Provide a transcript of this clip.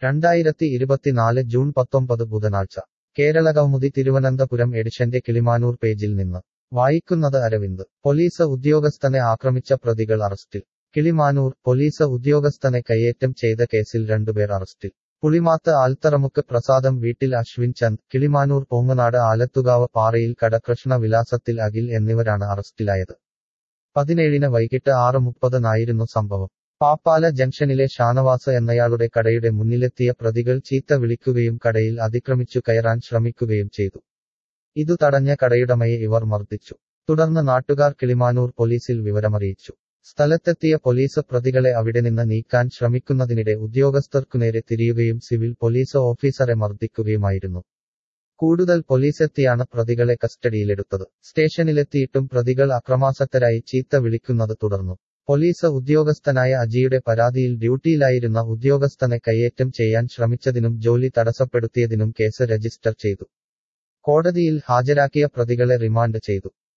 രണ്ടായിരത്തി ഇരുപത്തിനാല് ജൂൺ പത്തൊമ്പത് ബുധനാഴ്ച കേരള കൗമുദി തിരുവനന്തപുരം എഡിഷന്റെ കിളിമാനൂർ പേജിൽ നിന്ന് വായിക്കുന്നത് അരവിന്ദ് പോലീസ് ഉദ്യോഗസ്ഥനെ ആക്രമിച്ച പ്രതികൾ അറസ്റ്റിൽ കിളിമാനൂർ പോലീസ് ഉദ്യോഗസ്ഥനെ കയ്യേറ്റം ചെയ്ത കേസിൽ രണ്ടുപേർ അറസ്റ്റിൽ പുളിമാത്ത് ആൽത്തറമുക്ക് പ്രസാദം വീട്ടിൽ അശ്വിൻ ചന്ദ് കിളിമാനൂർ പോങ്ങനാട് ആലത്തുകാവ് പാറയിൽ കടകൃഷ്ണ വിലാസത്തിൽ അഖിൽ എന്നിവരാണ് അറസ്റ്റിലായത് പതിനേഴിന് വൈകിട്ട് ആറ് മുപ്പതിനായിരുന്നു സംഭവം പാപ്പാല ജംഗ്ഷനിലെ ഷാനവാസ് എന്നയാളുടെ കടയുടെ മുന്നിലെത്തിയ പ്രതികൾ ചീത്ത വിളിക്കുകയും കടയിൽ അതിക്രമിച്ചു കയറാൻ ശ്രമിക്കുകയും ചെയ്തു ഇതു തടഞ്ഞ കടയുടമയെ ഇവർ മർദ്ദിച്ചു തുടർന്ന് നാട്ടുകാർ കിളിമാനൂർ പോലീസിൽ വിവരമറിയിച്ചു സ്ഥലത്തെത്തിയ പോലീസ് പ്രതികളെ അവിടെ നിന്ന് നീക്കാൻ ശ്രമിക്കുന്നതിനിടെ ഉദ്യോഗസ്ഥർക്കുനേരെ തിരിയുകയും സിവിൽ പോലീസ് ഓഫീസറെ മർദ്ദിക്കുകയുമായിരുന്നു കൂടുതൽ പോലീസെത്തിയാണ് പ്രതികളെ കസ്റ്റഡിയിലെടുത്തത് സ്റ്റേഷനിലെത്തിയിട്ടും പ്രതികൾ അക്രമാസക്തരായി ചീത്ത വിളിക്കുന്നത് തുടർന്നു പോലീസ് ഉദ്യോഗസ്ഥനായ അജിയുടെ പരാതിയിൽ ഡ്യൂട്ടിയിലായിരുന്ന ഉദ്യോഗസ്ഥനെ കയ്യേറ്റം ചെയ്യാൻ ശ്രമിച്ചതിനും ജോലി തടസ്സപ്പെടുത്തിയതിനും കേസ് രജിസ്റ്റർ ചെയ്തു കോടതിയിൽ ഹാജരാക്കിയ പ്രതികളെ റിമാൻഡ് ചെയ്തു